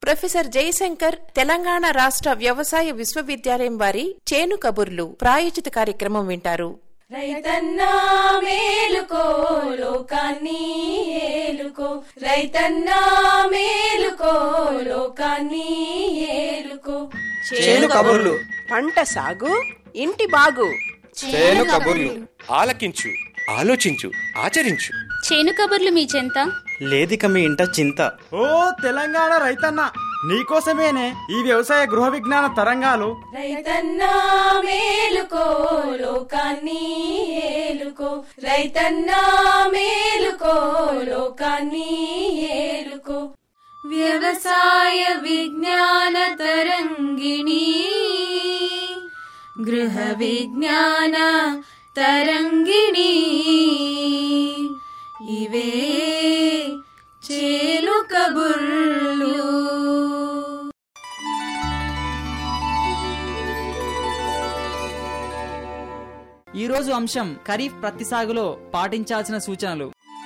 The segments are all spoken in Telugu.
ప్రొఫెసర్ జయశంకర్ తెలంగాణ రాష్ట్ర వ్యవసాయ విశ్వవిద్యాలయం వారి చేను కబుర్లు ప్రాయోజిత కార్యక్రమం వింటారు రైతన్నా మేలుకో లోకాన్ని ఏలుకో రైతన్నా మేలుకో లోకాన్ని ఏలుకో చేను కబుర్లు పంట సాగు ఇంటి బాగు చేను కబుర్లు ఆలకించు ఆలోచించు ఆచరించు చేను కబుర్లు మీ చెంత లేదిక మీ ఇంట చింత ఓ తెలంగాణ రైతన్న నీకోసమేనే ఈ వ్యవసాయ గృహ విజ్ఞాన తరంగాలు రైతన్నా మేలుకో లోకాన్ని ఏలుకో రైతన్నా మేలుకో లోకాన్ని ఏలుకో వ్యవసాయ విజ్ఞాన తరంగిణి గృహ విజ్ఞాన తరంగిణి ఇవే చేలు కబుర్లు ఈ రోజు అంశం ఖరీఫ్ ప్రత్తి సాగులో పాటించాల్సిన సూచనలు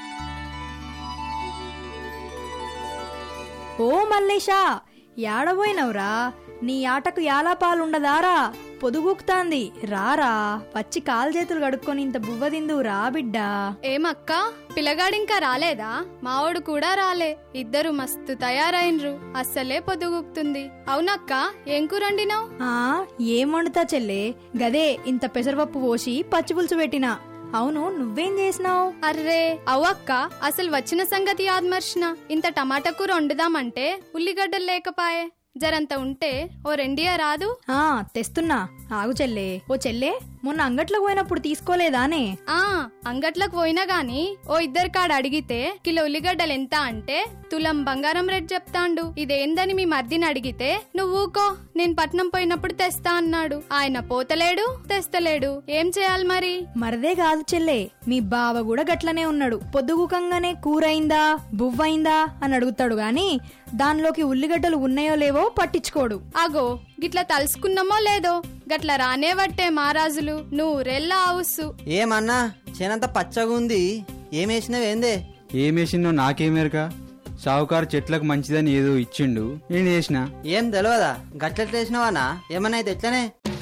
ఓ మల్లేషా యాడబోయినవురా నీ ఆటకు యాలాపాలుండదారా పొదుగుక్తాంది రారా వచ్చి కాలు చేతులు కడుక్కొని ఇంత బువ్వ తిందు రా బిడ్డా ఏమక్క పిల్లగాడింకా రాలేదా మావోడు కూడా రాలే ఇద్దరు మస్తు తయారైనరు అస్సలే పొద్దుగుక్తుంది అవునక్క ఏం కూరండినావు ఆ ఏం వండుతా చెల్లే గదే ఇంత పెసరపప్పు పోసి పచ్చిపులుసు పెట్టినా అవును నువ్వేం చేసినావు అర్రే అవ్వక్క అసలు వచ్చిన సంగతి యాద్మర్చిన ఇంత టమాటా కూర వండుదామంటే ఉల్లిగడ్డలు లేకపాయే జరంత ఉంటే ఓ రెండియా రాదు ఆ తెస్తున్నా ఆగు చెల్లే ఓ చెల్లే మొన్న అంగట్లోకి పోయినప్పుడు తీసుకోలేదానే ఆ అంగట్లకు పోయినా గాని ఓ ఇద్దరు కాడ అడిగితే కిలో ఉల్లిగడ్డలు ఎంత అంటే తులం బంగారం రేట్ చెప్తాండు ఇదేందని మీ మర్దిని అడిగితే నువ్వు ఊకో నేను పట్నం పోయినప్పుడు తెస్తా అన్నాడు ఆయన పోతలేడు తెస్తలేడు ఏం చేయాలి మరి మరదే కాదు చెల్లే మీ బావ కూడా గట్లనే ఉన్నాడు పొద్దుగుకంగానే కూరైందా బువ్వైందా అని అడుగుతాడు గాని దానిలోకి ఉల్లిగడ్డలు ఉన్నాయో లేవో పట్టించుకోడు అగో గిట్ల తలుసుకున్నామో లేదో గట్ల రానేవట్టే మహారాజులు నువ్వు రెల్లా ఆవుస్సు ఏమన్నా చేనంత పచ్చగా ఉంది ఏమేసినవేందే ఏమేసిందో నాకేమేరక షావుకారు చెట్లకు మంచిదని ఏదో ఇచ్చిండు నేను వేసిన ఏం తెలియదా గట్లెట్లు వేసినవానా ఏమన్నా అయితే ఎట్లనే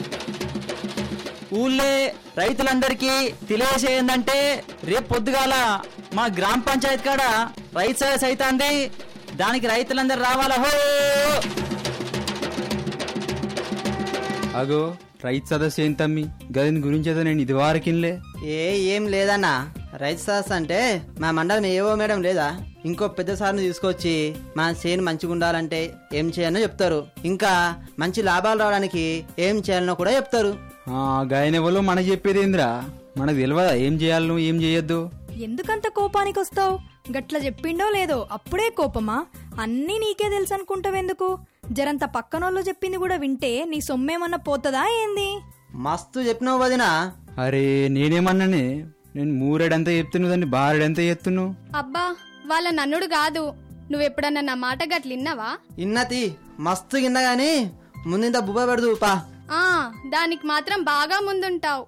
ఊళ్ళే రైతులందరికీ తెలియజేయందంటే రేపు పొద్దుగాల మా గ్రామ పంచాయతీ కాడ రైతు సదస్సు అవుతుంది దానికి రైతులందరూ రావాలా హో అగో రైతు సదస్సు ఏం తమ్మి గదిని గురించి ఏదో నేను ఇది వారకిన్లే ఏ ఏం లేదన్నా రైతు సదస్సు అంటే మా మండలం ఏవో మేడం లేదా ఇంకో పెద్ద సార్ని తీసుకొచ్చి మా చేను మంచిగా ఉండాలంటే ఏం చేయాలో చెప్తారు ఇంకా మంచి లాభాలు రావడానికి ఏం చేయాలనో కూడా చెప్తారు ఆ గాయనెవలో మనకు చెప్పేది ఏందిరా మనకు తెలియదా ఏం చేయాలను ఏం చేయొద్దు ఎందుకంత కోపానికి వస్తావు గట్ల చెప్పిండో లేదో అప్పుడే కోపమా అన్నీ నీకే తెలుసు అనుకుంటావెందుకు జరంత పక్కనోళ్ళు చెప్పింది కూడా వింటే నీ సొమ్మేమన్నా పోతదా ఏంది మస్తు చెప్పినావు వదినా అరే నేనేమన్నానే నేను మూరెడంతా చెప్తున్నావు దాన్ని బారెడంతా చెప్తున్నావు అబ్బా వాళ్ళ నన్నుడు కాదు నువ్వెప్పుడన్నా నా మాట గట్లిన్నావా ఇన్నతి మస్తు కింద గాని ముందింత బుబ్బ పెడదు పా ఆ దానికి మాత్రం బాగా ముందుంటావు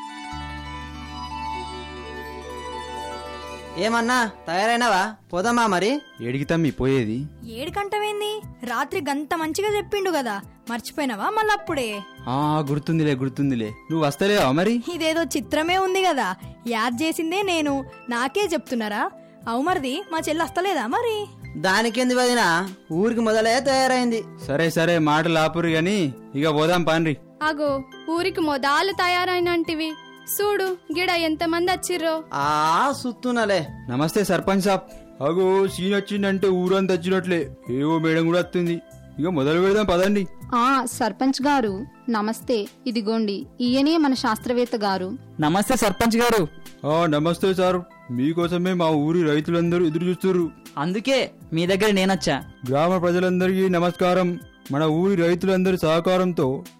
ఏమన్నా తయారైనవా పోదామా మరి ఏడికి తమ్మి పోయేది ఏడుకంటవేంది రాత్రి గంత మంచిగా చెప్పిండు కదా మర్చిపోయినావా మళ్ళప్పుడే ఆ గుర్తుందిలే గుర్తుందిలే నువ్వు వస్తలేవా మరి ఇదేదో చిత్రమే ఉంది కదా యాద్ చేసిందే నేను నాకే చెప్తున్నారా అవుమర్ది మా చెల్లి వస్తలేదా మరి దానికేంది వదినా ఊరికి మొదలే తయారైంది సరే సరే మాటలు ఆపురు గాని ఇక పోదాం పాన్రి అగో ఊరికి మొదాలు తయారైనంటివి చూడు గిడ ఎంతమంది వచ్చిర్రో ఆ సుత్తునలే నమస్తే సర్పంచ్ సాబ్ అగో సీన్ వచ్చిందంటే ఊరంతా వచ్చినట్లే ఏవో మేడం కూడా వస్తుంది ఇక మొదలు పెడదాం పదండి ఆ సర్పంచ్ గారు నమస్తే ఇదిగోండి ఈయనే మన శాస్త్రవేత్త గారు నమస్తే సర్పంచ్ గారు ఆ నమస్తే సార్ మీకోసమే మా ఊరి రైతులందరూ ఎదురు చూస్తున్నారు అందుకే మీ దగ్గర నేనొచ్చా గ్రామ ప్రజలందరికీ నమస్కారం మన ఊరి రైతులందరి సహకారంతో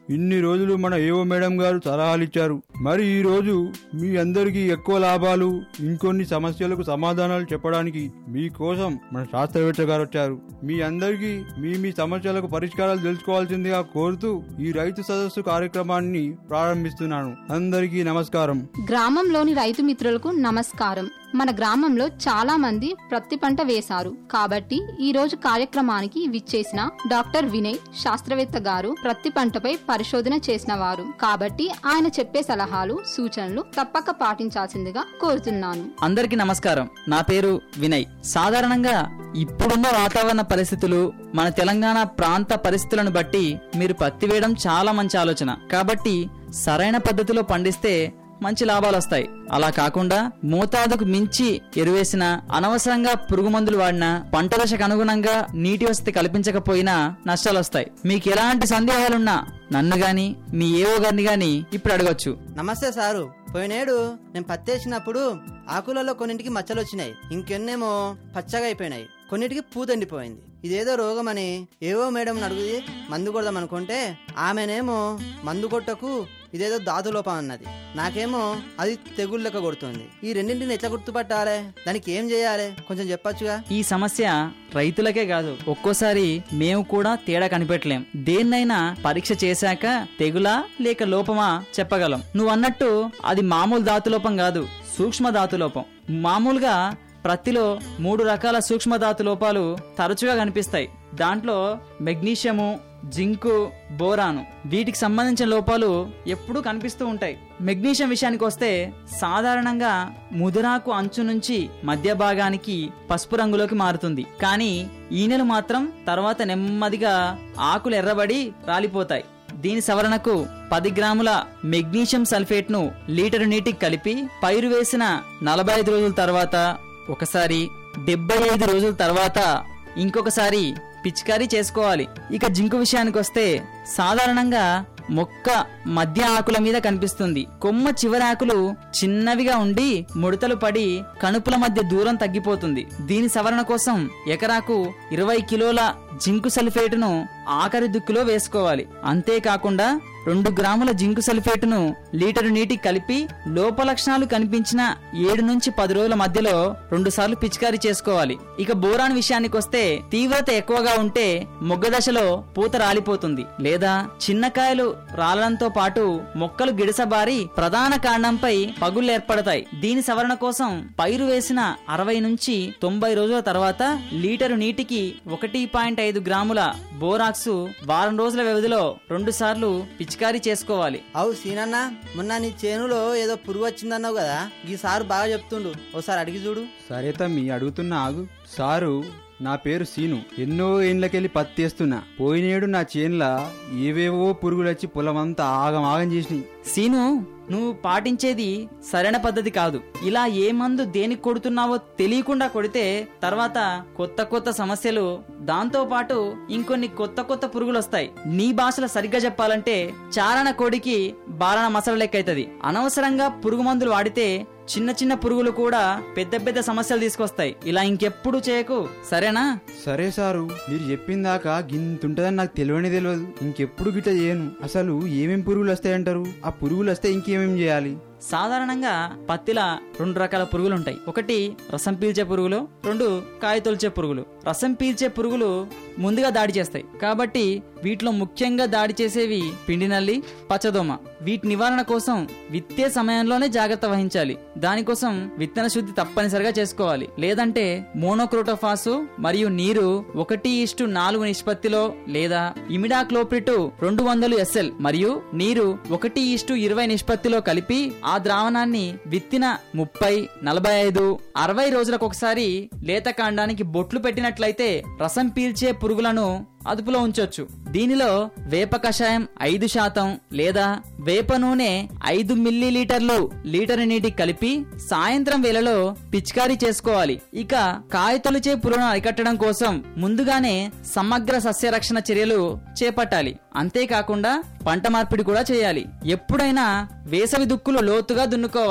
ఇన్ని రోజులు మన ఏవో మేడం గారు సలహాలు ఇచ్చారు మరి ఈ రోజు మీ అందరికీ ఎక్కువ లాభాలు ఇంకొన్ని సమస్యలకు సమాధానాలు చెప్పడానికి మీకోసం మన శాస్త్రవేత్త గారు వచ్చారు మీ అందరికీ మీ మీ సమస్యలకు పరిష్కారాలు తెలుసుకోవాల్సిందిగా కోరుతూ ఈ రైతు సదస్సు కార్యక్రమాన్ని ప్రారంభిస్తున్నాను అందరికీ నమస్కారం గ్రామంలోని రైతు మిత్రులకు నమస్కారం మన గ్రామంలో చాలా మంది ప్రత్తి పంట వేశారు కాబట్టి ఈ రోజు కార్యక్రమానికి విచ్చేసిన డాక్టర్ వినయ్ శాస్త్రవేత్త గారు ప్రత్తి పంటపై పరిశోధన చేసిన వారు కాబట్టి ఆయన చెప్పే సలహాలు సూచనలు తప్పక పాటించాల్సిందిగా కోరుతున్నాను అందరికీ నమస్కారం నా పేరు వినయ్ సాధారణంగా ఇప్పుడున్న వాతావరణ పరిస్థితులు మన తెలంగాణ ప్రాంత పరిస్థితులను బట్టి మీరు పత్తి వేయడం చాలా మంచి ఆలోచన కాబట్టి సరైన పద్ధతిలో పండిస్తే మంచి లాభాలు వస్తాయి అలా కాకుండా మోతాదుకు మించి ఎరువేసిన అనవసరంగా పురుగు మందులు వాడినా పంట దశకు అనుగుణంగా నీటి వసతి కల్పించకపోయినా నష్టాలు వస్తాయి మీకు ఎలాంటి సందేహాలున్నా నన్ను గాని మీ ఏవో గారిని గాని ఇప్పుడు అడగొచ్చు నమస్తే సారు పోయినేడు నేను పత్తేసినప్పుడు ఆకులలో కొన్నింటికి మచ్చలు వచ్చినాయి ఇంకెన్నేమో పచ్చగా అయిపోయినాయి కొన్నిటికి పూతండిపోయింది ఇదేదో రోగమని ఏవో మేడం అడుగుది మందు కొడదాం అనుకుంటే ఆమెనేమో మందు కొట్టకు ఇదేదో దాదులోపం అన్నది నాకేమో అది తెగుళ్ళక కొడుతుంది ఈ రెండింటిని ఎట్లా గుర్తుపట్టాలి దానికి ఏం చేయాలి కొంచెం చెప్పొచ్చుగా ఈ సమస్య రైతులకే కాదు ఒక్కోసారి మేము కూడా తేడా కనిపెట్టలేం దేన్నైనా పరీక్ష చేశాక తెగులా లేక లోపమా చెప్పగలం నువ్వు అన్నట్టు అది మామూలు ధాతులోపం కాదు సూక్ష్మ ధాతులోపం మామూలుగా ప్రత్తిలో మూడు రకాల సూక్ష్మధాతు లోపాలు తరచుగా కనిపిస్తాయి దాంట్లో మెగ్నీషియము జింకు బోరాను వీటికి సంబంధించిన లోపాలు ఎప్పుడూ కనిపిస్తూ ఉంటాయి మెగ్నీషియం విషయానికి వస్తే సాధారణంగా ముదురాకు అంచు నుంచి మధ్య భాగానికి పసుపు రంగులోకి మారుతుంది కానీ ఈనెలు మాత్రం తర్వాత నెమ్మదిగా ఆకులు ఎర్రబడి రాలిపోతాయి దీని సవరణకు పది గ్రాముల మెగ్నీషియం సల్ఫేట్ ను లీటరు నీటికి కలిపి పైరు వేసిన నలభై ఐదు రోజుల తర్వాత ఒకసారి డెబ్బై ఐదు రోజుల తర్వాత ఇంకొకసారి పిచికారీ చేసుకోవాలి ఇక జింకు విషయానికి వస్తే సాధారణంగా మొక్క మధ్య ఆకుల మీద కనిపిస్తుంది కొమ్మ చివరి ఆకులు చిన్నవిగా ఉండి ముడతలు పడి కణుపుల మధ్య దూరం తగ్గిపోతుంది దీని సవరణ కోసం ఎకరాకు ఇరవై కిలోల జింకు సల్ఫేటును ఆఖరి దుక్కులో వేసుకోవాలి అంతేకాకుండా రెండు గ్రాముల జింకు సల్ఫేటును లీటరు నీటికి కలిపి లోప లక్షణాలు కనిపించిన ఏడు నుంచి పది రోజుల మధ్యలో రెండు సార్లు పిచికారీ చేసుకోవాలి ఇక బోరాన్ విషయానికి వస్తే తీవ్రత ఎక్కువగా ఉంటే మొగ్గ దశలో పూత రాలిపోతుంది లేదా చిన్న కాయలు రాలడంతో పాటు మొక్కలు గిడసబారి ప్రధాన కాండంపై పగుళ్లు ఏర్పడతాయి దీని సవరణ కోసం పైరు వేసిన అరవై నుంచి తొంభై రోజుల తర్వాత లీటరు నీటికి ఒకటి పాయింట్ ఐదు గ్రాముల బోరాక్స్ వారం రోజుల వ్యవధిలో రెండు సార్లు పిచికారీ చేసుకోవాలి అవు సీనన్న మొన్న నీ చేనులో ఏదో పురుగు వచ్చిందన్నావు కదా ఈ సారు బాగా చెప్తుండు ఓసారి అడిగి చూడు సరే తమ్మి అడుగుతున్నా ఆగు సారు నా పేరు సీను ఎన్నో ఏండ్లకెళ్ళి పత్తి వేస్తున్నా పోయినేడు నా చేన్ల ఏవేవో పురుగులొచ్చి పొలమంతా ఆగం ఆగం చేసినాయి సీను నువ్వు పాటించేది సరైన పద్ధతి కాదు ఇలా ఏ మందు దేనికి కొడుతున్నావో తెలియకుండా కొడితే తర్వాత కొత్త కొత్త సమస్యలు దాంతో పాటు ఇంకొన్ని కొత్త కొత్త పురుగులు వస్తాయి నీ భాషలో సరిగ్గా చెప్పాలంటే చారణ కోడికి బారణ మసల లెక్క అవుతుంది అనవసరంగా పురుగు మందులు వాడితే చిన్న చిన్న పురుగులు కూడా పెద్ద పెద్ద సమస్యలు తీసుకొస్తాయి ఇలా ఇంకెప్పుడు చేయకు సరేనా సరే సారు మీరు చెప్పిందాక గింతుంటదని నాకు తెలియని తెలియదు ఇంకెప్పుడు గిట్ట చేయను అసలు ఏమేం పురుగులు వస్తాయంటారు ఆ పురుగులు వస్తే ఇంకేమేం చేయాలి సాధారణంగా పత్తిలా రెండు రకాల పురుగులు ఉంటాయి ఒకటి రసం పీల్చే పురుగులు రెండు కాయ తొలిచే పురుగులు రసం పీల్చే పురుగులు ముందుగా దాడి చేస్తాయి కాబట్టి వీటిలో ముఖ్యంగా దాడి చేసేవి పిండి నల్లి పచ్చదోమ వీటి నివారణ కోసం విత్తే సమయంలోనే జాగ్రత్త వహించాలి దానికోసం విత్తన శుద్ధి తప్పనిసరిగా చేసుకోవాలి లేదంటే మోనోక్రోటోఫాసు మరియు నీరు ఒకటి ఇష్టు నాలుగు నిష్పత్తిలో లేదా ఇమిడాక్లోప్రిట్ రెండు వందలు ఎస్ఎల్ మరియు నీరు ఒకటి ఇష్టు ఇరవై నిష్పత్తిలో కలిపి ఆ ద్రావణాన్ని విత్తిన ముప్పై నలభై ఐదు అరవై రోజులకు ఒకసారి లేత కాండానికి బొట్లు పెట్టినట్లయితే రసం పీల్చే పురుగులను అదుపులో ఉంచొచ్చు దీనిలో వేప కషాయం ఐదు శాతం లేదా వేప నూనె ఐదు మిల్లీ లీటర్లు లీటర్ నీటికి కలిపి సాయంత్రం వేళలో పిచికారీ చేసుకోవాలి ఇక కాయ తొలిచే పురుగును అరికట్టడం కోసం ముందుగానే సమగ్ర సస్యరక్షణ చర్యలు చేపట్టాలి అంతేకాకుండా పంట మార్పిడి కూడా చేయాలి ఎప్పుడైనా వేసవి దుక్కులు లోతుగా దున్నుకోవాలి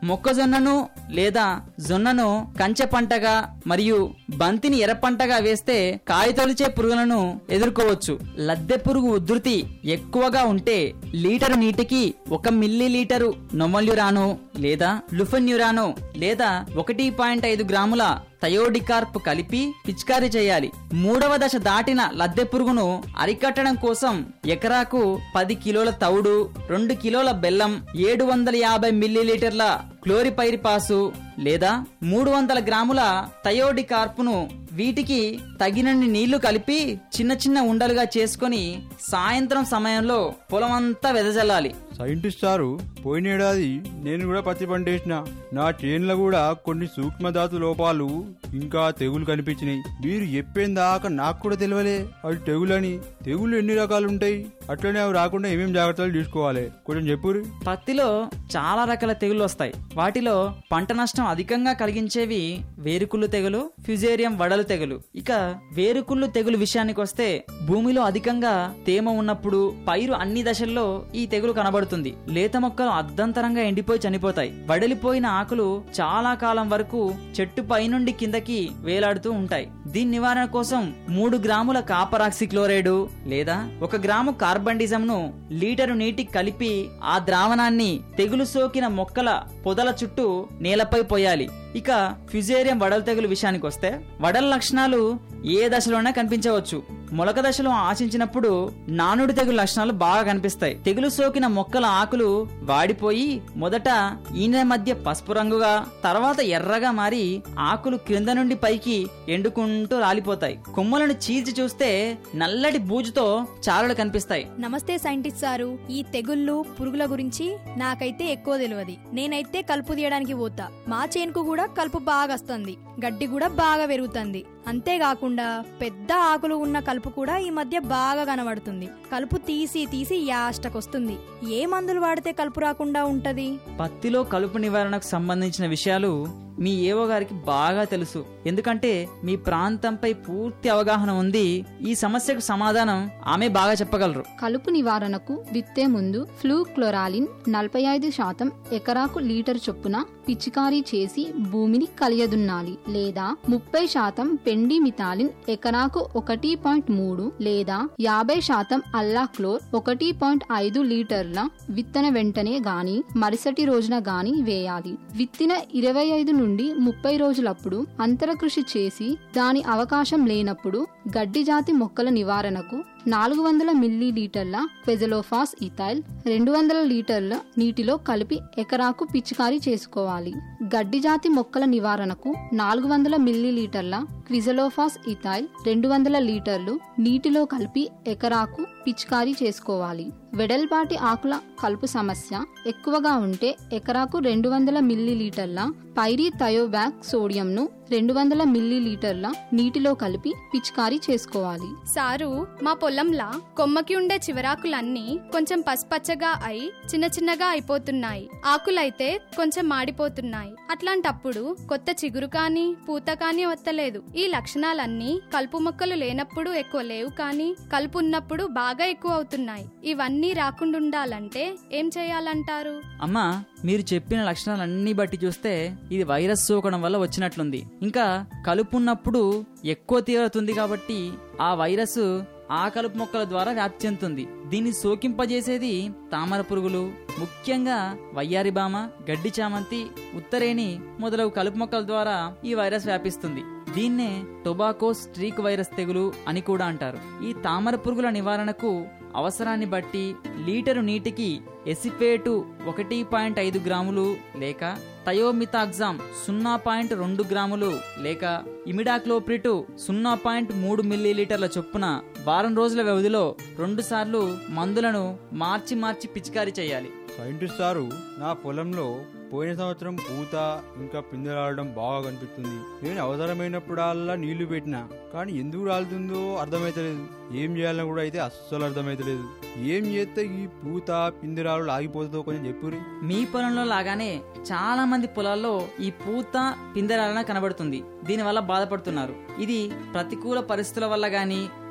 మొక్కజొన్నను లేదా జొన్నను కంచె పంటగా మరియు బంతిని ఎర్ర పంటగా వేస్తే కాయతొలిచే పురుగులను ఎదుర్కోవచ్చు లద్దె పురుగు ఉధృతి ఎక్కువగా ఉంటే లీటరు నీటికి ఒక మిల్లీ లీటరు నొమల్యురాను లేదా లుఫెన్యురాను లేదా ఒకటి పాయింట్ ఐదు గ్రాముల థయోడికార్ప్ కలిపి పిచికారీ చేయాలి మూడవ దశ దాటిన లద్దె పురుగును అరికట్టడం కోసం ఎకరాకు పది కిలోల తౌడు రెండు కిలోల బెల్లం ఏడు వందల యాభై మిల్లీలీటర్ల క్లోరిపైరిపాసు లేదా మూడు వందల గ్రాముల థయోడికార్పును వీటికి తగినన్ని నీళ్లు కలిపి చిన్న చిన్న ఉండలుగా చేసుకొని సాయంత్రం సమయంలో పొలమంతా వెదజల్లాలి సైంటిస్ట్ సారు పోయిన ఏడాది నేను కూడా పత్తి పంటేసిన నా చేనులో కూడా కొన్ని సూక్ష్మధాతు లోపాలు ఇంకా తెగులు కనిపించినాయి మీరు చెప్పేం దాకా నాకు కూడా తెలియలే అది తెగులని తెగులు ఎన్ని రకాలు ఉంటాయి అట్లనే అవి రాకుండా ఏమేం జాగ్రత్తలు తీసుకోవాలి కొంచెం చెప్పురి పత్తిలో చాలా రకాల తెగులు వస్తాయి వాటిలో పంట నష్టం అధికంగా కలిగించేవి వేరుకుళ్ళు తెగులు ఫ్యుజేరియం వడలు తెగులు ఇక వేరుకుళ్ళు తెగులు విషయానికి వస్తే భూమిలో అధికంగా తేమ ఉన్నప్పుడు పైరు అన్ని దశల్లో ఈ తెగులు కనబడుతుంది లేత మొక్కలు అర్ధంతరంగా ఎండిపోయి చనిపోతాయి వడలిపోయిన ఆకులు చాలా కాలం వరకు చెట్టు పైనుండి కిందకి వేలాడుతూ ఉంటాయి దీని నివారణ కోసం మూడు గ్రాముల కాపరాక్సి క్లోరైడ్ లేదా ఒక గ్రాము కార్బండిజం ను లీటరు నీటికి కలిపి ఆ ద్రావణాన్ని తెగులు సోకిన మొక్కల పొదల చుట్టూ నేలపై పోయాలి ఇక ఫ్యుజేరియం వడల తెగులు విషయానికి వస్తే వడల లక్షణాలు ఏ దశలోనే కనిపించవచ్చు మొలక దశలో ఆశించినప్పుడు నానుడి తెగులు లక్షణాలు బాగా కనిపిస్తాయి తెగులు సోకిన మొక్కల ఆకులు వాడిపోయి మొదట ఈనెల మధ్య పసుపు రంగుగా తర్వాత ఎర్రగా మారి ఆకులు క్రింద నుండి పైకి ఎండుకుంటూ రాలిపోతాయి కొమ్మలను చీల్చి చూస్తే నల్లటి బూజుతో చారలు కనిపిస్తాయి నమస్తే సైంటిస్ట్ సారు ఈ తెగుళ్ళు పురుగుల గురించి నాకైతే ఎక్కువ తెలియదు నేనైతే కలుపు తీయడానికి పోతా మా చేనుకు కూడా కలుపు బాగా వస్తుంది గడ్డి కూడా బాగా పెరుగుతుంది అంతేకాకుండా పెద్ద ఆకులు ఉన్న కలుపు కూడా ఈ మధ్య బాగా కనబడుతుంది కలుపు తీసి తీసి యాష్టకొస్తుంది ఏ మందులు వాడితే కలుపు రాకుండా ఉంటది పత్తిలో కలుపు నివారణకు సంబంధించిన విషయాలు మీ ఏవో గారికి బాగా తెలుసు ఎందుకంటే మీ ప్రాంతంపై పూర్తి అవగాహన ఉంది ఈ సమస్యకు సమాధానం ఆమె బాగా చెప్పగలరు కలుపు నివారణకు విత్తే ముందు ఫ్లూ క్లోరాలిన్ నలభై ఐదు శాతం ఎకరాకు లీటర్ చొప్పున పిచికారీ చేసి భూమిని కలియదున్నాలి లేదా ముప్పై శాతం పెండి మితాలిన్ ఎకరాకు ఒకటి పాయింట్ మూడు లేదా యాభై శాతం అల్లా క్లోర్ ఒకటి పాయింట్ ఐదు లీటర్ల విత్తన వెంటనే గాని మరుసటి రోజున గాని వేయాలి విత్తిన ఇరవై ఐదు నుండి ముప్పై రోజులప్పుడు అంతర కృషి చేసి దాని అవకాశం లేనప్పుడు గడ్డి జాతి మొక్కల నివారణకు నాలుగు వందల మిల్లీ లీటర్ల క్వెజలోఫాస్ ఇథైల్ రెండు వందల లీటర్ల నీటిలో కలిపి ఎకరాకు పిచికారీ చేసుకోవాలి గడ్డి జాతి మొక్కల నివారణకు నాలుగు వందల మిల్లీ లీటర్ల క్విజలోఫాస్ ఇథైల్ రెండు వందల లీటర్లు నీటిలో కలిపి ఎకరాకు పిచికారీ చేసుకోవాలి వెడల్పాటి ఆకుల కలుపు సమస్య ఎక్కువగా ఉంటే ఎకరాకు రెండు వందల మిల్లీ లీటర్ల పైరీ థయోబ్యాక్ సోడియంను రెండు వందల మిల్లీ లీటర్ల నీటిలో కలిపి పిచికారీ చేసుకోవాలి సారు మా పొలంలా కొమ్మకి ఉండే చివరాకులన్నీ కొంచెం పసుపచ్చగా అయి చిన్న చిన్నగా అయిపోతున్నాయి ఆకులైతే కొంచెం మాడిపోతున్నాయి అట్లాంటప్పుడు కొత్త చిగురు కాని పూత కాని వత్తలేదు ఈ లక్షణాలన్నీ కలుపు మొక్కలు లేనప్పుడు ఎక్కువ లేవు కానీ కలుపు ఉన్నప్పుడు బాగా ఎక్కువ అవుతున్నాయి ఇవన్నీ రాకుండా ఉండాలంటే ఏం చేయాలంటారు అమ్మా మీరు చెప్పిన లక్షణాలన్నీ బట్టి చూస్తే ఇది వైరస్ సోకడం వల్ల వచ్చినట్లుంది ఇంకా కలుపు ఉన్నప్పుడు ఎక్కువ తీవ్రతుంది కాబట్టి ఆ వైరస్ ఆ కలుపు మొక్కల ద్వారా వ్యాప్తి చెందుతుంది దీన్ని సోకింపజేసేది తామర పురుగులు ముఖ్యంగా వయ్యారిబామ గడ్డి చామంతి ఉత్తరేణి మొదలగు కలుపు మొక్కల ద్వారా ఈ వైరస్ వ్యాపిస్తుంది దీన్నే టొబాకో స్ట్రీక్ వైరస్ తెగులు అని కూడా అంటారు ఈ తామర పురుగుల నివారణకు అవసరాన్ని బట్టి లీటరు నీటికి ఎసిపేటు ఒకటి పాయింట్ ఐదు గ్రాములు లేక థయోమితాగ్జామ్ సున్నా పాయింట్ రెండు గ్రాములు లేక ఇమిడాక్లోప్రిటు సున్నా పాయింట్ మూడు మిల్లీలీటర్ల చొప్పున వారం రోజుల వ్యవధిలో రెండు సార్లు మందులను మార్చి మార్చి పిచికారీ చేయాలి సైంటిస్ట్ సారు నా పొలంలో పోయిన సంవత్సరం పూత ఇంకా పిందెలాడడం బాగా కనిపిస్తుంది నేను అవసరమైనప్పుడల్లా నీళ్లు పెట్టినా కానీ ఎందుకు రాలుతుందో అర్థమైతలేదు ఏం చేయాలని కూడా అయితే అస్సలు అర్థమైతలేదు ఏం చేస్తే ఈ పూత పిందెరాలు ఆగిపోతుందో కొంచెం చెప్పురి మీ పొలంలో లాగానే చాలా మంది పొలాల్లో ఈ పూత పిందెరాలన కనబడుతుంది దీనివల్ల బాధపడుతున్నారు ఇది ప్రతికూల పరిస్థితుల వల్ల గాని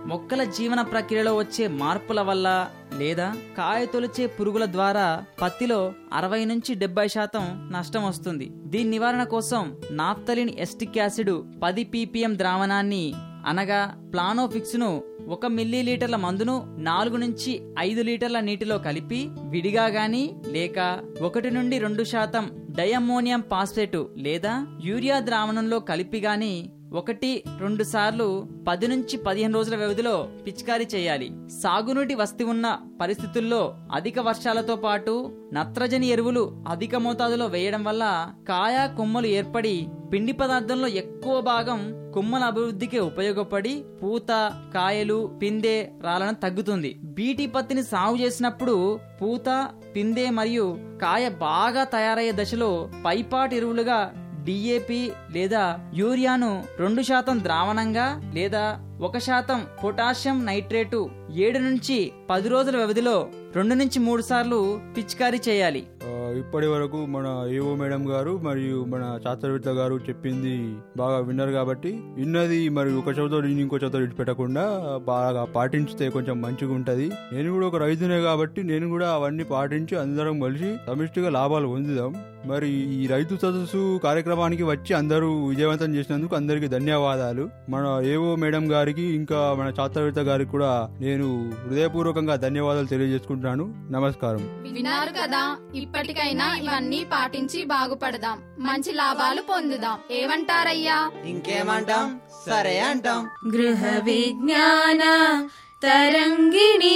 మొక్కల జీవన ప్రక్రియలో వచ్చే మార్పుల వల్ల లేదా కాయ తొలిచే పురుగుల ద్వారా పత్తిలో అరవై నుంచి డెబ్బై శాతం నష్టం వస్తుంది దీని నివారణ కోసం నాప్తలిన్ ఎస్టిక్ యాసిడ్ పది పీపీఎం ద్రావణాన్ని అనగా ప్లానోఫిక్స్ ను ఒక మిల్లీ లీటర్ల మందును నాలుగు నుంచి ఐదు లీటర్ల నీటిలో కలిపి విడిగా గాని లేక ఒకటి నుండి రెండు శాతం డయమోనియం పాస్పేటు లేదా యూరియా ద్రావణంలో కలిపి గాని ఒకటి రెండు సార్లు పది నుంచి పదిహేను రోజుల వ్యవధిలో పిచికారీ చేయాలి సాగునీటి వస్తి ఉన్న పరిస్థితుల్లో అధిక వర్షాలతో పాటు నత్రజని ఎరువులు అధిక మోతాదులో వేయడం వల్ల కాయ కొమ్మలు ఏర్పడి పిండి పదార్థంలో ఎక్కువ భాగం కొమ్మల అభివృద్ధికి ఉపయోగపడి పూత కాయలు పిందె రాలడం తగ్గుతుంది బీటీ పత్తిని సాగు చేసినప్పుడు పూత పిందె మరియు కాయ బాగా తయారయ్యే దశలో పైపాటి ఎరువులుగా డిఏపి లేదా యూరియాను రెండు శాతం ద్రావణంగా లేదా ఒక శాతం పొటాషియం నైట్రేటు ఏడు నుంచి పది రోజుల వ్యవధిలో రెండు నుంచి మూడు సార్లు పిచికారీ చేయాలి ఆ, ఇప్పటి వరకు మన ఏఓ మేడం గారు మరియు మన శాస్త్రవేత్త గారు చెప్పింది బాగా విన్నారు కాబట్టి విన్నది మరి ఒక చోట ఇంకో చోట పెట్టకుండా బాగా పాటించితే కొంచెం మంచిగా ఉంటది నేను కూడా ఒక రైతునే కాబట్టి నేను కూడా అవన్నీ పాటించి అందరం కలిసి సమిష్టిగా లాభాలు పొందుదాం మరి ఈ రైతు సదస్సు కార్యక్రమానికి వచ్చి అందరూ విజయవంతం చేసినందుకు అందరికీ ధన్యవాదాలు మన ఏఓ మేడం గారికి ఇంకా మన శాస్త్రవేత్త గారికి కూడా నేను హృదయపూర్వకంగా ధన్యవాదాలు తెలియజేసుకుంటున్నాను నమస్కారం విన్నారు కదా ఇప్పటికైనా ఇవన్నీ పాటించి బాగుపడదాం మంచి లాభాలు పొందుదాం ఏమంటారయ్యా ఇంకేమంటాం సరే అంటాం గృహ విజ్ఞాన తరంగిణి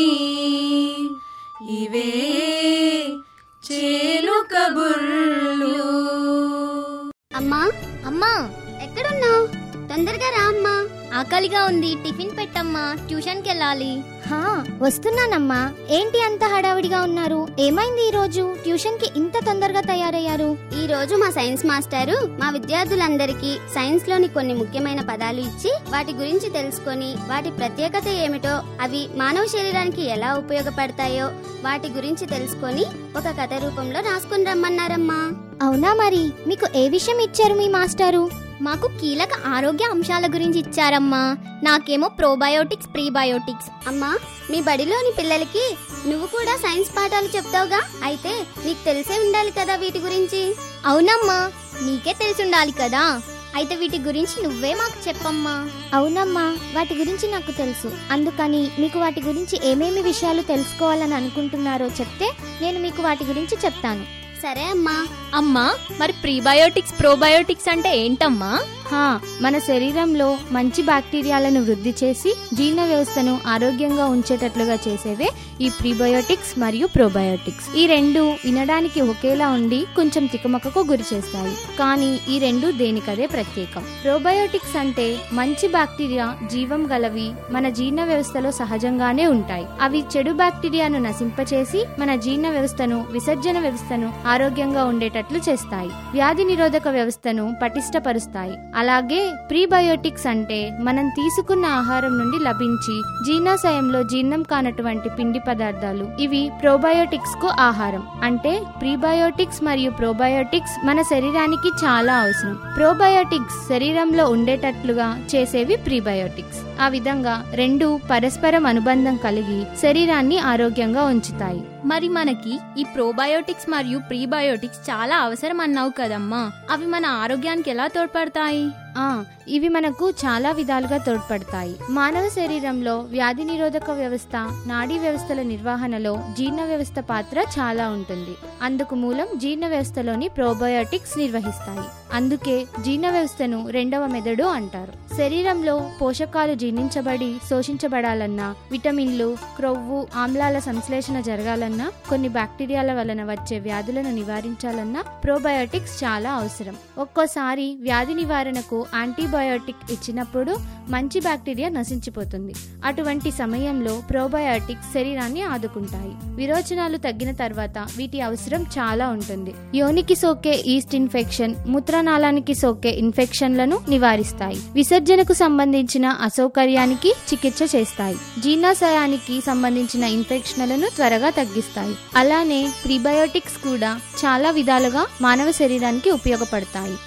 ఇవే చేలు కబుర్లు అమ్మా అమ్మా ఎక్కడున్నావు తొందరగా రా అమ్మా ఆకలిగా ఉంది టిఫిన్ పెట్టమ్మా ట్యూషన్కి వెళ్ళాలి హా వస్తున్నానమ్మా ఏంటి అంత హడావిడిగా ఉన్నారు ఏమైంది ఈ రోజు ట్యూషన్ కి ఇంత తొందరగా తయారయ్యారు ఈ రోజు మా సైన్స్ మాస్టారు మా విద్యార్థులందరికీ సైన్స్ లోని కొన్ని ముఖ్యమైన పదాలు ఇచ్చి వాటి గురించి తెలుసుకొని వాటి ప్రత్యేకత ఏమిటో అవి మానవ శరీరానికి ఎలా ఉపయోగపడతాయో వాటి గురించి తెలుసుకొని ఒక కథ రూపంలో రాసుకుని రమ్మన్నారమ్మా అవునా మరి మీకు ఏ విషయం ఇచ్చారు మీ మాస్టారు మాకు కీలక ఆరోగ్య అంశాల గురించి ఇచ్చారమ్మా నాకేమో ప్రోబయోటిక్స్ ప్రీబయోటిక్స్ అమ్మా మీ బడిలోని పిల్లలకి నువ్వు కూడా సైన్స్ పాఠాలు చెప్తావుగా అయితే నీకు తెలిసే ఉండాలి కదా వీటి గురించి అవునమ్మా నీకే తెలిసి ఉండాలి కదా అయితే వీటి గురించి నువ్వే మాకు చెప్పమ్మా అవునమ్మా వాటి గురించి నాకు తెలుసు అందుకని మీకు వాటి గురించి ఏమేమి విషయాలు తెలుసుకోవాలని అనుకుంటున్నారో చెప్తే నేను మీకు వాటి గురించి చెప్తాను సరే అమ్మా అమ్మా మరి ప్రీబయోటిక్స్ ప్రోబయోటిక్స్ అంటే ఏంటమ్మా హా మన శరీరంలో మంచి బ్యాక్టీరియాలను వృద్ధి చేసి జీర్ణ వ్యవస్థను ఆరోగ్యంగా ఉంచేటట్లుగా చేసేవే ఈ ప్రీబయోటిక్స్ మరియు ప్రోబయోటిక్స్ ఈ రెండు వినడానికి ఒకేలా ఉండి కొంచెం తికమకకు గురి చేస్తాయి కానీ ఈ రెండు దేనికదే ప్రత్యేకం ప్రోబయోటిక్స్ అంటే మంచి బ్యాక్టీరియా జీవం గలవి మన జీర్ణ వ్యవస్థలో సహజంగానే ఉంటాయి అవి చెడు బ్యాక్టీరియాను నశింపచేసి మన జీర్ణ వ్యవస్థను విసర్జన వ్యవస్థను ఆరోగ్యంగా ఉండేటట్లు చేస్తాయి వ్యాధి నిరోధక వ్యవస్థను పటిష్టపరుస్తాయి అలాగే ప్రీబయోటిక్స్ అంటే మనం తీసుకున్న ఆహారం నుండి లభించి జీర్ణాశయంలో జీర్ణం కానటువంటి పిండి పదార్థాలు ఇవి ప్రోబయోటిక్స్ కు ఆహారం అంటే ప్రీబయోటిక్స్ మరియు ప్రోబయోటిక్స్ మన శరీరానికి చాలా అవసరం ప్రోబయోటిక్స్ శరీరంలో ఉండేటట్లుగా చేసేవి ప్రీబయోటిక్స్ ఆ విధంగా రెండు పరస్పరం అనుబంధం కలిగి శరీరాన్ని ఆరోగ్యంగా ఉంచుతాయి మరి మనకి ఈ ప్రోబయోటిక్స్ మరియు ప్రీబయోటిక్స్ చాలా అవసరం అన్నావు కదమ్మా అవి మన ఆరోగ్యానికి ఎలా తోడ్పడతాయి ఆ ఇవి మనకు చాలా విధాలుగా తోడ్పడతాయి మానవ శరీరంలో వ్యాధి నిరోధక వ్యవస్థ నాడీ వ్యవస్థల నిర్వహణలో జీర్ణ వ్యవస్థ పాత్ర చాలా ఉంటుంది అందుకు మూలం జీర్ణ వ్యవస్థలోని ప్రోబయోటిక్స్ నిర్వహిస్తాయి అందుకే జీర్ణ వ్యవస్థను రెండవ మెదడు అంటారు శరీరంలో పోషకాలు జీర్ణించబడి శోషించబడాలన్నా విటమిన్లు క్రొవ్వు ఆమ్లాల సంశ్లేషణ జరగాలన్నా కొన్ని బ్యాక్టీరియాల వలన వచ్చే వ్యాధులను నివారించాలన్నా ప్రోబయోటిక్స్ చాలా అవసరం ఒక్కోసారి వ్యాధి నివారణకు యాంటీబయోటిక్ ఇచ్చినప్పుడు మంచి బ్యాక్టీరియా నశించిపోతుంది అటువంటి సమయంలో ప్రోబయోటిక్స్ శరీరాన్ని ఆదుకుంటాయి విరోచనాలు తగ్గిన తర్వాత వీటి అవసరం చాలా ఉంటుంది యోనికి సోకే ఈస్ట్ ఇన్ఫెక్షన్ మూత్రనాళానికి సోకే ఇన్ఫెక్షన్లను నివారిస్తాయి విసర్జనకు సంబంధించిన అసౌకర్యానికి చికిత్స చేస్తాయి జీర్ణాశయానికి సంబంధించిన ఇన్ఫెక్షన్లను త్వరగా తగ్గిస్తాయి అలానే ప్రీబయోటిక్స్ కూడా చాలా విధాలుగా మానవ శరీరానికి ఉపయోగపడతాయి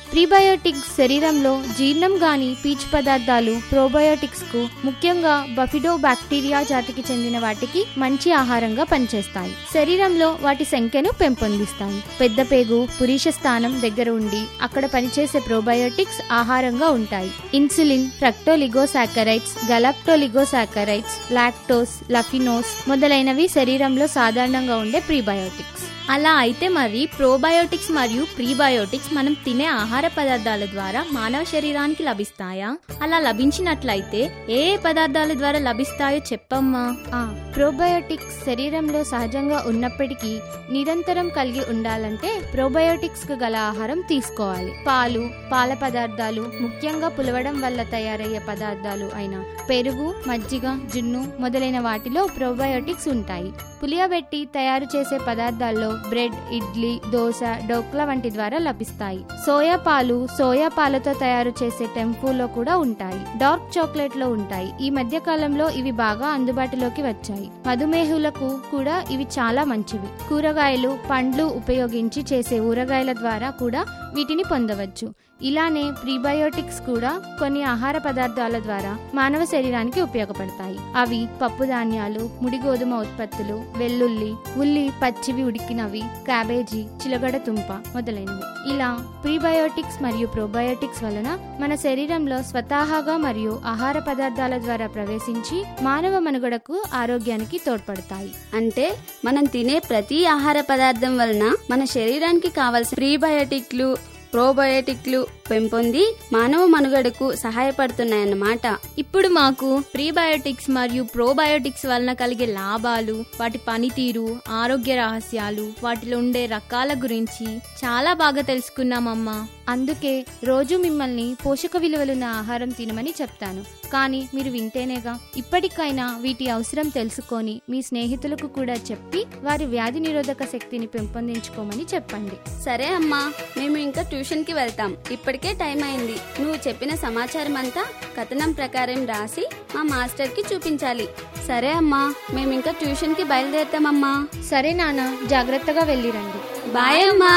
ప్రీబయోటిక్స్ శరీరంలో జీర్ణం గాని పీచు పదార్థాలు ప్రోబయోటిక్స్ కు ముఖ్యంగా బఫిడో బ్యాక్టీరియా జాతికి చెందిన వాటికి మంచి ఆహారంగా పనిచేస్తాయి శరీరంలో వాటి సంఖ్యను పెంపొందిస్తాయి పెద్ద పేగు పురీష స్థానం దగ్గర ఉండి అక్కడ పనిచేసే ప్రోబయోటిక్స్ ఆహారంగా ఉంటాయి ఇన్సులిన్ ఫ్రక్టోలిగోసాకరైట్స్ గలాక్టోలిగోసాకరైట్స్ లాక్టోస్ లఫినోస్ మొదలైనవి శరీరంలో సాధారణంగా ఉండే ప్రీబయోటిక్స్ అలా అయితే మరి ప్రోబయోటిక్స్ మరియు ప్రీబయోటిక్స్ మనం తినే ఆహార పదార్థాల ద్వారా మానవ శరీరానికి లభిస్తాయా అలా లభించినట్లయితే ఏ ఏ పదార్థాల ద్వారా లభిస్తాయో చెప్పమ్మా ఆ ప్రోబయోటిక్స్ శరీరంలో సహజంగా ఉన్నప్పటికీ నిరంతరం కలిగి ఉండాలంటే ప్రోబయోటిక్స్ కు గల ఆహారం తీసుకోవాలి పాలు పాల పదార్థాలు ముఖ్యంగా పులవడం వల్ల తయారయ్యే పదార్థాలు అయిన పెరుగు మజ్జిగ జున్ను మొదలైన వాటిలో ప్రోబయోటిక్స్ ఉంటాయి పులియబెట్టి తయారు చేసే పదార్థాల్లో బ్రెడ్ ఇడ్లీ దోశ డోక్లా వంటి ద్వారా లభిస్తాయి సోయా పాలు సోయా పాలతో తయారు చేసే టెంపులో కూడా ఉంటాయి డార్క్ చాక్లెట్ లో ఉంటాయి ఈ మధ్య కాలంలో ఇవి బాగా అందుబాటులోకి వచ్చాయి మధుమేహులకు కూడా ఇవి చాలా మంచివి కూరగాయలు పండ్లు ఉపయోగించి చేసే ఊరగాయల ద్వారా కూడా వీటిని పొందవచ్చు ఇలానే ప్రీబయోటిక్స్ కూడా కొన్ని ఆహార పదార్థాల ద్వారా మానవ శరీరానికి ఉపయోగపడతాయి అవి పప్పు ధాన్యాలు ముడి గోధుమ ఉత్పత్తులు వెల్లుల్లి ఉల్లి పచ్చివి ఉడికినవి క్యాబేజీ చిలగడ తుంప మొదలైనవి ఇలా ప్రీబయోటిక్స్ మరియు ప్రోబయోటిక్స్ వలన మన శరీరంలో స్వతహాగా మరియు ఆహార పదార్థాల ద్వారా ప్రవేశించి మానవ మనుగడకు ఆరోగ్యానికి తోడ్పడతాయి అంటే మనం తినే ప్రతి ఆహార పదార్థం వలన మన శరీరానికి కావాల్సిన ప్రీబయోటిక్లు ప్రోబయోటిక్లు పెంపొంది మానవ మనుగడకు సహాయపడుతున్నాయన్నమాట ఇప్పుడు మాకు ప్రీబయోటిక్స్ మరియు ప్రోబయోటిక్స్ వలన కలిగే లాభాలు వాటి పనితీరు ఆరోగ్య రహస్యాలు వాటిలో ఉండే రకాల గురించి చాలా బాగా తెలుసుకున్నామమ్మా అందుకే రోజు మిమ్మల్ని పోషక విలువలున్న ఆహారం తినమని చెప్తాను కానీ మీరు వింటేనేగా ఇప్పటికైనా వీటి అవసరం తెలుసుకొని మీ స్నేహితులకు కూడా చెప్పి వారి వ్యాధి నిరోధక శక్తిని పెంపొందించుకోమని చెప్పండి సరే అమ్మా మేము ఇంకా ట్యూషన్ కి వెళ్తాం ఇప్పటికే టైం అయింది నువ్వు చెప్పిన సమాచారం అంతా కథనం ప్రకారం రాసి మా మాస్టర్ కి చూపించాలి సరే అమ్మా మేము ఇంకా ట్యూషన్ కి బయలుదేరుతామమ్మా సరే నాన్న జాగ్రత్తగా వెళ్ళిరండి బాయ్ అమ్మా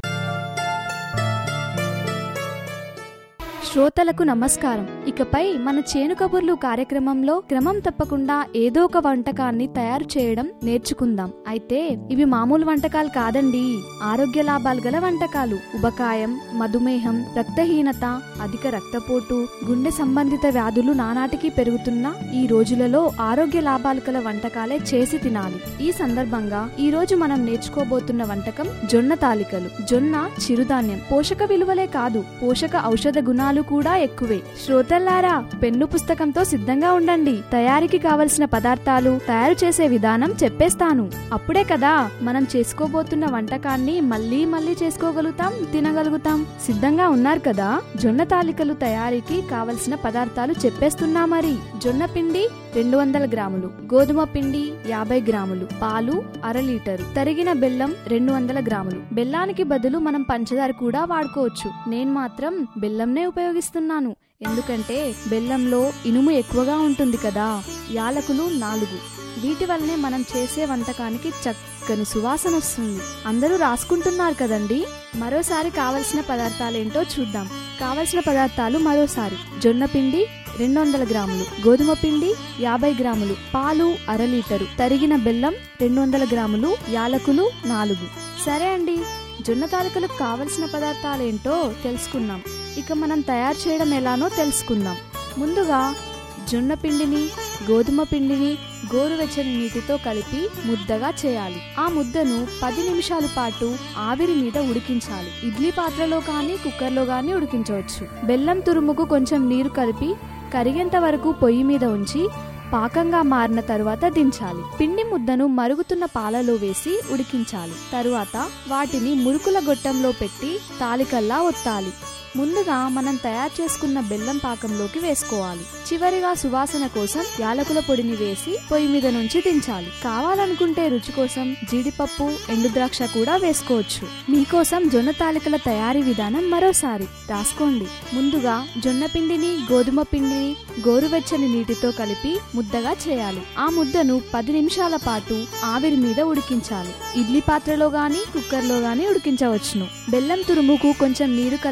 శ్రోతలకు నమస్కారం ఇకపై మన చేను కబుర్లు కార్యక్రమంలో క్రమం తప్పకుండా ఏదో ఒక వంటకాన్ని తయారు చేయడం నేర్చుకుందాం అయితే ఇవి మామూలు వంటకాలు కాదండి ఆరోగ్య లాభాలు గల వంటకాలు ఉబకాయం మధుమేహం రక్తహీనత అధిక రక్తపోటు గుండె సంబంధిత వ్యాధులు నానాటికి పెరుగుతున్న ఈ రోజులలో ఆరోగ్య లాభాలు గల వంటకాలే చేసి తినాలి ఈ సందర్భంగా ఈ రోజు మనం నేర్చుకోబోతున్న వంటకం జొన్న తాలికలు జొన్న చిరుధాన్యం పోషక విలువలే కాదు పోషక ఔషధ గుణాలు కూడా ఎక్కువే శ్రోతల్లారా పెన్ను పుస్తకంతో సిద్ధంగా ఉండండి తయారీకి కావలసిన పదార్థాలు తయారు చేసే విధానం చెప్పేస్తాను అప్పుడే కదా మనం చేసుకోబోతున్న వంటకాన్ని మళ్ళీ మళ్ళీ చేసుకోగలుగుతాం తినగలుగుతాం సిద్ధంగా ఉన్నారు కదా జొన్న తాలికలు తయారీకి కావలసిన పదార్థాలు చెప్పేస్తున్నా మరి జొన్న పిండి రెండు వందల గ్రాములు గోధుమ పిండి యాభై గ్రాములు పాలు అర లీటరు తరిగిన బెల్లం రెండు వందల గ్రాములు బెల్లానికి బదులు మనం పంచదార కూడా వాడుకోవచ్చు నేను మాత్రం బెల్లంనే ఉపయోగిస్తున్నాను ఎందుకంటే బెల్లంలో ఇనుము ఎక్కువగా ఉంటుంది కదా యాలకులు నాలుగు వీటి వల్లనే మనం చేసే వంటకానికి చక్కని సువాసన వస్తుంది అందరూ రాసుకుంటున్నారు కదండి మరోసారి కావలసిన పదార్థాలేంటో చూద్దాం కావలసిన పదార్థాలు మరోసారి జొన్న పిండి రెండు వందల గ్రాములు గోధుమ పిండి యాభై గ్రాములు పాలు అర లీటరు తరిగిన బెల్లం రెండు వందల గ్రాములు యాలకులు నాలుగు సరే అండి జొన్న తాలికలకు కావలసిన పదార్థాలేంటో తెలుసుకున్నాం ఇక మనం తయారు చేయడం ఎలానో తెలుసుకుందాం ముందుగా జొన్న పిండిని గోధుమ పిండిని గోరువెచ్చని నీటితో కలిపి ముద్దగా చేయాలి ఆ ముద్దను పది నిమిషాల పాటు ఆవిరి మీద ఉడికించాలి ఇడ్లీ పాత్రలో కానీ కుక్కర్లో కానీ ఉడికించవచ్చు బెల్లం తురుముకు కొంచెం నీరు కలిపి కరిగేంత వరకు పొయ్యి మీద ఉంచి పాకంగా మారిన తరువాత దించాలి పిండి ముద్దను మరుగుతున్న పాలలో వేసి ఉడికించాలి తరువాత వాటిని మురుకుల గొట్టంలో పెట్టి తాలికల్లా ఒత్తాలి ముందుగా మనం తయారు చేసుకున్న బెల్లం పాకంలోకి వేసుకోవాలి చివరిగా సువాసన కోసం యాలకుల పొడిని వేసి పొయ్యి మీద నుంచి దించాలి కావాలనుకుంటే రుచి కోసం జీడిపప్పు ఎండు ద్రాక్ష కూడా వేసుకోవచ్చు మీకోసం జొన్న తాలికల తయారీ విధానం మరోసారి రాసుకోండి ముందుగా జొన్న పిండిని గోధుమ పిండిని గోరువెచ్చని నీటితో కలిపి ముద్దగా చేయాలి ఆ ముద్దను పది నిమిషాల పాటు ఆవిరి మీద ఉడికించాలి ఇడ్లీ పాత్రలో గాని కుక్కర్లో గాని ఉడికించవచ్చును బెల్లం తురుముకు కొంచెం నీరు కలిపి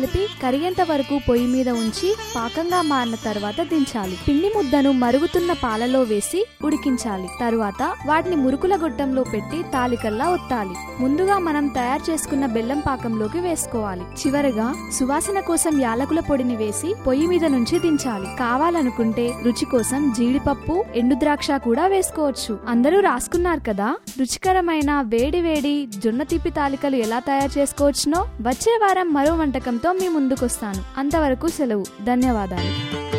కరిగేంత వరకు పొయ్యి మీద ఉంచి పాకంగా మారిన తర్వాత దించాలి పిండి ముద్దను మరుగుతున్న పాలలో వేసి ఉడికించాలి తరువాత వాటిని మురుకుల గొట్టంలో పెట్టి తాలికల్లా ఒత్తాలి ముందుగా మనం తయారు చేసుకున్న బెల్లం పాకంలోకి వేసుకోవాలి చివరగా సువాసన కోసం యాలకుల పొడిని వేసి పొయ్యి మీద నుంచి దించాలి కావాలనుకుంటే రుచి కోసం జీడిపప్పు ఎండు ద్రాక్ష కూడా వేసుకోవచ్చు అందరూ రాసుకున్నారు కదా రుచికరమైన వేడి వేడి జొన్న తీపి తాలికలు ఎలా తయారు చేసుకోవచ్చునో వచ్చే వారం మరో వంటకంతో మీ ముందుకొస్తాను అంతవరకు సెలవు ధన్యవాదాలు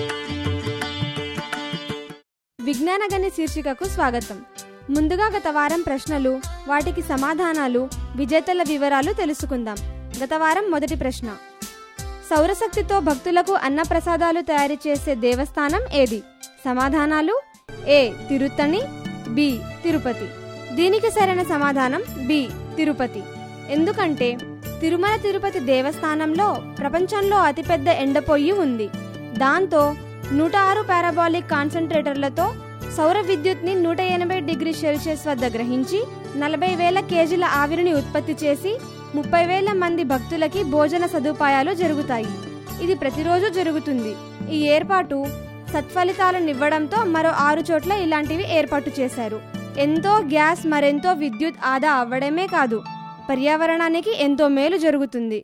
విజ్ఞానగణి శీర్షికకు స్వాగతం ముందుగా గత వారం ప్రశ్నలు వాటికి సమాధానాలు విజేతల వివరాలు తెలుసుకుందాం గత వారం మొదటి ప్రశ్న సౌరశక్తితో భక్తులకు అన్నప్రసాదాలు తయారు చేసే దేవస్థానం ఏది సమాధానాలు ఏ తిరుత్తణి బి తిరుపతి దీనికి సరైన సమాధానం బి తిరుపతి ఎందుకంటే తిరుమల తిరుపతి దేవస్థానంలో ప్రపంచంలో అతిపెద్ద ఎండపొయ్యి ఉంది దాంతో నూట ఆరు పారాబాలిక్ కాన్సన్ట్రేటర్లతో సౌర విద్యుత్ని నూట ఎనభై డిగ్రీ సెల్సియస్ వద్ద గ్రహించి నలభై వేల కేజీల ఆవిరిని ఉత్పత్తి చేసి ముప్పై వేల మంది భక్తులకి భోజన సదుపాయాలు జరుగుతాయి ఇది ప్రతిరోజు జరుగుతుంది ఈ ఏర్పాటు సత్ఫలితాలనివ్వడంతో మరో ఆరు చోట్ల ఇలాంటివి ఏర్పాటు చేశారు ఎంతో గ్యాస్ మరెంతో విద్యుత్ ఆదా అవ్వడమే కాదు పర్యావరణానికి ఎంతో మేలు జరుగుతుంది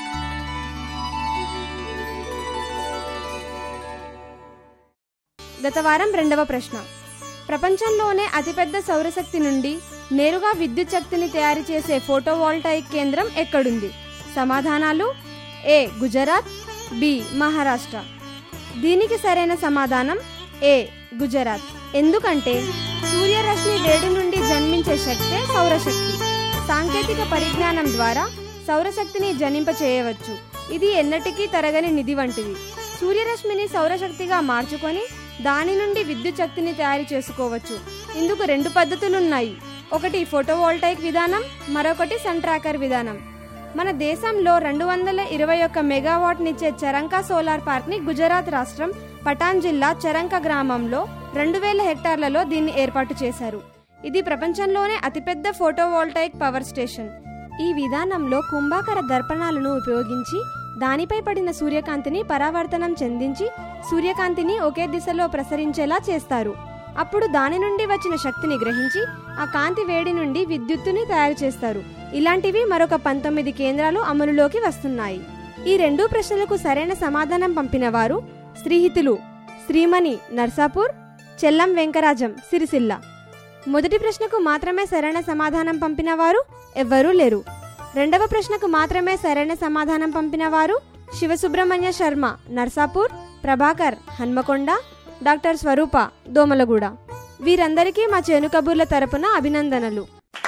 గత వారం రెండవ ప్రశ్న ప్రపంచంలోనే అతిపెద్ద సౌరశక్తి నుండి నేరుగా విద్యుత్ శక్తిని తయారు చేసే ఫోటోవాల్టాయిక్ కేంద్రం ఎక్కడుంది సమాధానాలు ఏ గుజరాత్ బి మహారాష్ట్ర దీనికి సరైన సమాధానం ఏ గుజరాత్ ఎందుకంటే సూర్యరశ్మి వేడి నుండి జన్మించే శక్తే సౌరశక్తి సాంకేతిక పరిజ్ఞానం ద్వారా సౌరశక్తిని జనింప చేయవచ్చు ఇది ఎన్నటికీ తరగని నిధి వంటిది సూర్యరశ్మిని సౌరశక్తిగా మార్చుకొని దాని నుండి విద్యుత్ శక్తిని తయారు చేసుకోవచ్చు ఇందుకు రెండు పద్ధతులున్నాయి ఒకటి ఫోటోవోల్టాయిక్ విధానం మరొకటి సన్ ట్రాకర్ విధానం మన దేశంలో రెండు వందల ఇరవై ఒక్క మెగావాట్నిచ్చే చరంక సోలార్ పార్క్ని గుజరాత్ రాష్ట్రం పటాన్ జిల్లా చరంక గ్రామంలో రెండు వేల హెక్టార్లలో దీన్ని ఏర్పాటు చేశారు ఇది ప్రపంచంలోనే అతిపెద్ద ఫోటోవోల్టాయిక్ పవర్ స్టేషన్ ఈ విధానంలో కుంభాకర దర్పణాలను ఉపయోగించి దానిపై పడిన సూర్యకాంతిని పరావర్తనం చెందించి సూర్యకాంతిని ఒకే దిశలో ప్రసరించేలా చేస్తారు అప్పుడు దాని నుండి వచ్చిన శక్తిని గ్రహించి ఆ కాంతి వేడి నుండి విద్యుత్తుని తయారు చేస్తారు ఇలాంటివి మరొక పంతొమ్మిది కేంద్రాలు అమలులోకి వస్తున్నాయి ఈ రెండు ప్రశ్నలకు సరైన సమాధానం పంపిన వారు శ్రీహితులు శ్రీమణి నర్సాపూర్ చెల్లం వెంకరాజం సిరిసిల్ల మొదటి ప్రశ్నకు మాత్రమే సరైన సమాధానం పంపిన వారు ఎవ్వరూ లేరు రెండవ ప్రశ్నకు మాత్రమే సరైన సమాధానం పంపిన వారు శివసుబ్రహ్మణ్య శర్మ నర్సాపూర్ ప్రభాకర్ హన్మకొండ డాక్టర్ స్వరూప దోమలగూడ వీరందరికీ మా చేను కబూర్ల తరపున అభినందనలు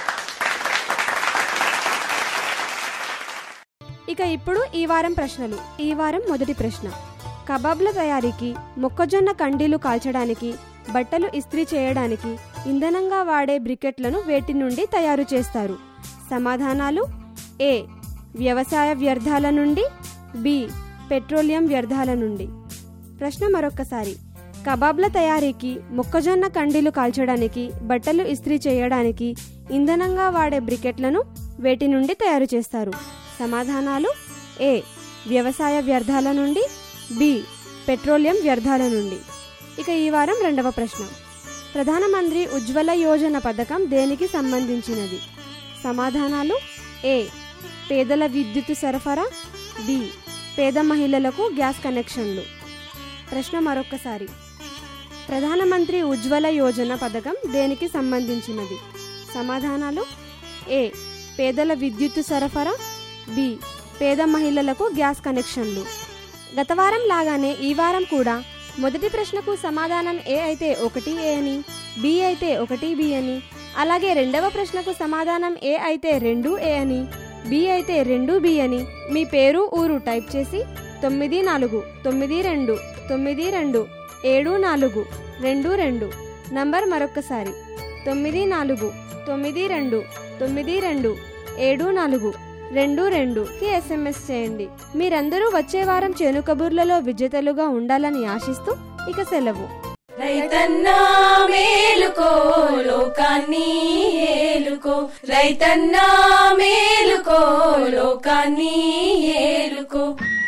ఇక ఇప్పుడు ఈ వారం ప్రశ్నలు ఈ వారం మొదటి ప్రశ్న కబాబ్ల తయారీకి మొక్కజొన్న కండీలు కాల్చడానికి బట్టలు ఇస్త్రీ చేయడానికి ఇంధనంగా వాడే బ్రికెట్లను వేటి నుండి తయారు చేస్తారు సమాధానాలు ఏ వ్యవసాయ వ్యర్థాల నుండి బి పెట్రోలియం వ్యర్థాల నుండి ప్రశ్న మరొక్కసారి కబాబ్ల తయారీకి మొక్కజొన్న కండీలు కాల్చడానికి బట్టలు ఇస్త్రీ చేయడానికి ఇంధనంగా వాడే బ్రికెట్లను వేటి నుండి తయారు చేస్తారు సమాధానాలు ఏ వ్యవసాయ వ్యర్థాల నుండి బి పెట్రోలియం వ్యర్థాల నుండి ఇక ఈ వారం రెండవ ప్రశ్న ప్రధానమంత్రి ఉజ్వల యోజన పథకం దేనికి సంబంధించినది సమాధానాలు ఏ పేదల విద్యుత్ సరఫరా బి పేద మహిళలకు గ్యాస్ కనెక్షన్లు ప్రశ్న మరొక్కసారి ప్రధానమంత్రి ఉజ్వల యోజన పథకం దేనికి సంబంధించినది సమాధానాలు ఏ పేదల విద్యుత్ సరఫరా బి పేద మహిళలకు గ్యాస్ కనెక్షన్లు గత వారం లాగానే ఈ వారం కూడా మొదటి ప్రశ్నకు సమాధానం ఏ అయితే ఒకటి ఏ అని బి అయితే ఒకటి బి అని అలాగే రెండవ ప్రశ్నకు సమాధానం ఏ అయితే రెండు ఏ అని బి అయితే రెండు బి అని మీ పేరు ఊరు టైప్ చేసి తొమ్మిది నాలుగు తొమ్మిది రెండు తొమ్మిది రెండు ఏడు నాలుగు రెండు రెండు నంబర్ మరొక్కసారి తొమ్మిది నాలుగు తొమ్మిది రెండు తొమ్మిది రెండు ఏడు నాలుగు రెండు రెండుకి ఎస్ఎంఎస్ చేయండి మీరందరూ వచ్చే వారం చేను కబుర్లలో విజేతలుగా ఉండాలని ఆశిస్తూ ఇక సెలవు రైతన్నా మేలుకో లోకాన్ని ఏలుకో రైతన్నా మేలుకో లోకాన్ని ఏలుకో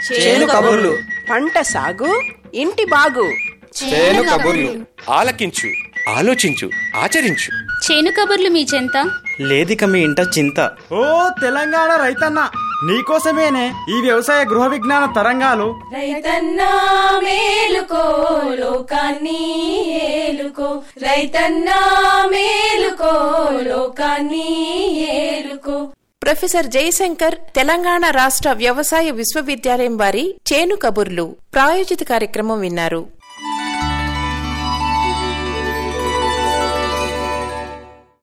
చేను కబుర్లు పంట సాగు ఇంటి బాగు చేను కబుర్లు ఆలకించు ఆలోచించు ఆచరించు చేను కబుర్లు మీ చెంత లేదిక మీ ఇంట చింత ఓ తెలంగాణ రైతన్న నీకోసమేనే ఈ వ్యవసాయ గృహ విజ్ఞాన తరంగాలు రైతన్నా మేలుకో లోకాన్ని ఏలుకో రైతన్నా మేలుకో లోకాన్ని ఏలుకో ప్రొఫెసర్ జయశంకర్ తెలంగాణ రాష్ట్ర వ్యవసాయ విశ్వవిద్యాలయం వారి చేను కబుర్లు ప్రాయోజిత కార్యక్రమం విన్నారు